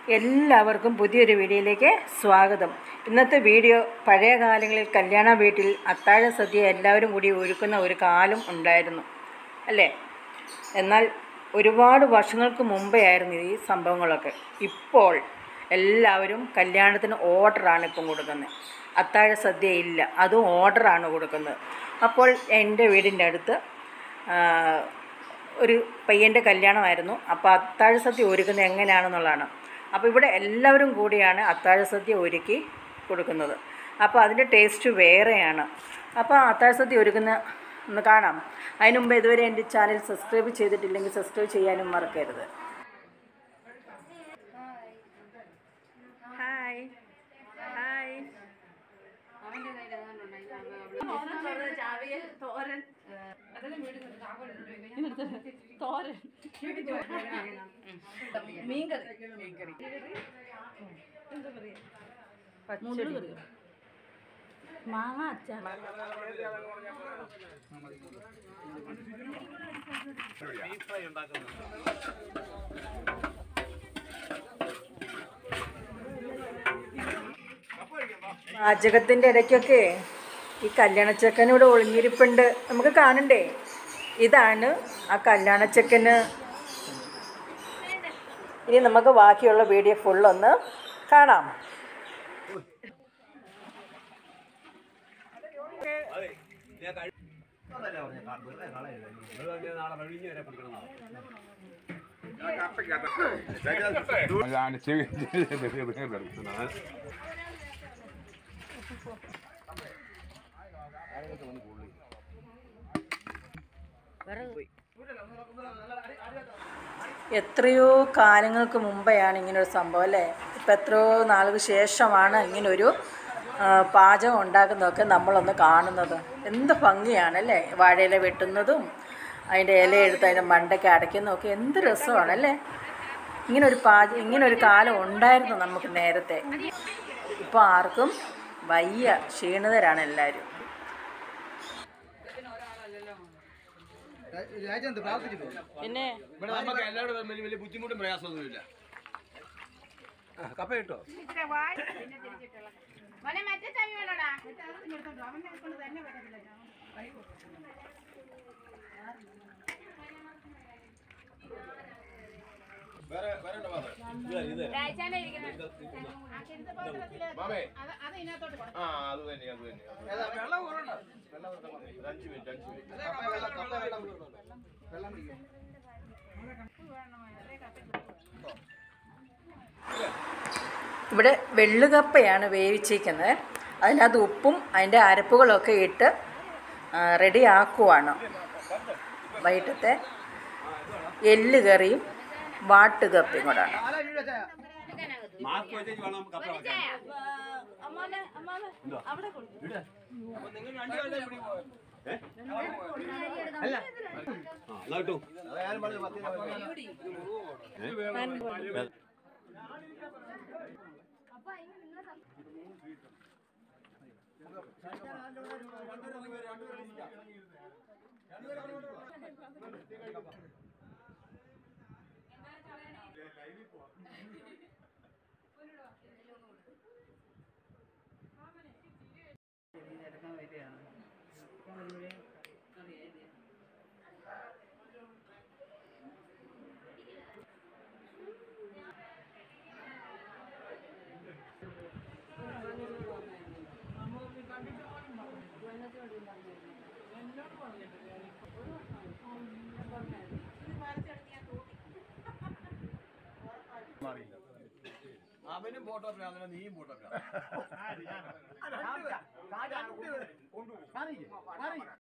എല്ലാവർക്കും പുതിയൊരു വീഡിയോയിലേക്ക് സ്വാഗതം ഇന്നത്തെ വീഡിയോ പഴയ കാലങ്ങളിൽ കല്യാണ വീട്ടിൽ അത്താഴ സദ്യ എല്ലാവരും കൂടി ഒരുക്കുന്ന ഒരു കാലം ഉണ്ടായിരുന്നു അല്ലേ എന്നാൽ ഒരുപാട് വർഷങ്ങൾക്ക് മുമ്പേ ആയിരുന്നു ഈ സംഭവങ്ങളൊക്കെ ഇപ്പോൾ എല്ലാവരും കല്യാണത്തിന് ഓർഡറാണ് ഇപ്പം കൊടുക്കുന്നത് അത്താഴ സദ്യ ഇല്ല അതും ഓർഡറാണ് കൊടുക്കുന്നത് അപ്പോൾ എൻ്റെ വീടിൻ്റെ അടുത്ത് ആ, ഒരു പയ്യൻ്റെ കല്യാണമായിരുന്നു അപ്പോൾ അത്താഴ സദ്യ ഒരുക്കുന്നത് എങ്ങനെയാണെന്നുള്ളതാണ് അപ്പോൾ ഇവിടെ എല്ലാവരും കൂടിയാണ് അത്താഴ സദ്യ ഒരുക്കി കൊടുക്കുന്നത് അപ്പോൾ അതിൻ്റെ ടേസ്റ്റ് വേറെയാണ് അപ്പോൾ അത്താഴ സദ്യ ഒരുക്കുന്ന ഒന്ന് കാണാം അതിന് മുമ്പ് ഇതുവരെ എൻ്റെ ചാനൽ സബ്സ്ക്രൈബ് ചെയ്തിട്ടില്ലെങ്കിൽ സബ്സ്ക്രൈബ് ചെയ്യാനും മറക്കരുത് ഹായ് ഹായ് തോരൻ പച്ചടി മാങ്ങ അച്ചാർ പാചകത്തിൻ്റെ ഇടയ്ക്കൊക്കെ ഈ കല്യാണച്ചക്കനോട് ഒളിഞ്ഞിരിപ്പുണ്ട് നമുക്ക് കാണണ്ടേ ഇതാണ് ആ കല്യാണച്ചക്കന് ഇനി നമുക്ക് ബാക്കിയുള്ള വീഡിയോ ഫുള്ളൊന്ന് കാണാം അതാണ് ചെവി കിടക്കുന്നത് എത്രയോ കാലങ്ങൾക്ക് മുമ്പെയാണ് ഇങ്ങനൊരു സംഭവം അല്ലേ ഇപ്പം എത്രയോ നാൾക്ക് ശേഷമാണ് ഇങ്ങനൊരു ആ, പാചകം ഉണ്ടാക്കുന്നതൊക്കെ നമ്മളൊന്ന് കാണുന്നത് എന്ത് ഭംഗിയാണ് അല്ലേ വാഴയില വെട്ടുന്നതും അതിൻ്റെ ഇല എടുത്ത് അതിൻ്റെ മണ്ടയ്ക്ക് അടയ്ക്കുന്നതൊക്കെ എന്ത് രസമാണല്ലേ ഇങ്ങനൊരു പാച ഇങ്ങനൊരു കാലം ഉണ്ടായിരുന്നു നമുക്ക് നേരത്തെ ഇപ്പോൾ ആർക്കും വയ്യ ക്ഷീണിതരാണ് എല്ലാവരും രാജാന്ത് പ്രാർത്ഥിച്ചു പോകും പിന്നെ ഇവിടെ നമുക്ക് എല്ലാവരും വലിയ വലിയ ബുദ്ധിമുട്ടും പ്രയാസമൊന്നുമില്ല കപ്പ കിട്ടോ മോനെ മറ്റേ ചവി വേണോടാ വേറെ വേറെ ഉണ്ടോ പാത്രം? രാജാനെ ഇരിക്കുന്നത് മാമേ അത് അത് ഇതിനകത്തോട്ട് കൊടു. ആ അത് തന്നെ അത് തന്നെ ഏതാ, വെള്ളം കുറവുണ്ടോ? ഒരു അഞ്ച് മിനിറ്റ് അഞ്ച് മിനിറ്റ് അതെ, കപ്പ വെള്ളം, കപ്പ വെള്ളം കുടിക്കുന്നുണ്ട്. വെള്ളം കുടിക്കും. ഇവിടെ വെള്ളുകപ്പയാണ് വേവിച്ചിരിക്കുന്നത് അതിനകത്ത് ഉപ്പും അതിൻ്റെ അരപ്പുകളൊക്കെ ഇട്ട് റെഡി ആക്കുവാണ് വൈകിട്ടത്തെ എല്ല് കറിയും വാട്ടുകപ്പയും കൂടാണ് ആരാ വീട് വെച്ചാ? മാസ്ക് വെച്ചേച്ച് വേണം കപ്പ വെക്കാൻ ഏ? അല്ല ആ എന്നാ കിട്ടും അതാ ഞാനും പറഞ്ഞത് പത്തിന് വെള്ളം. ഏ? അവനും ഫോട്ടോ നീയും ഫോട്ടോ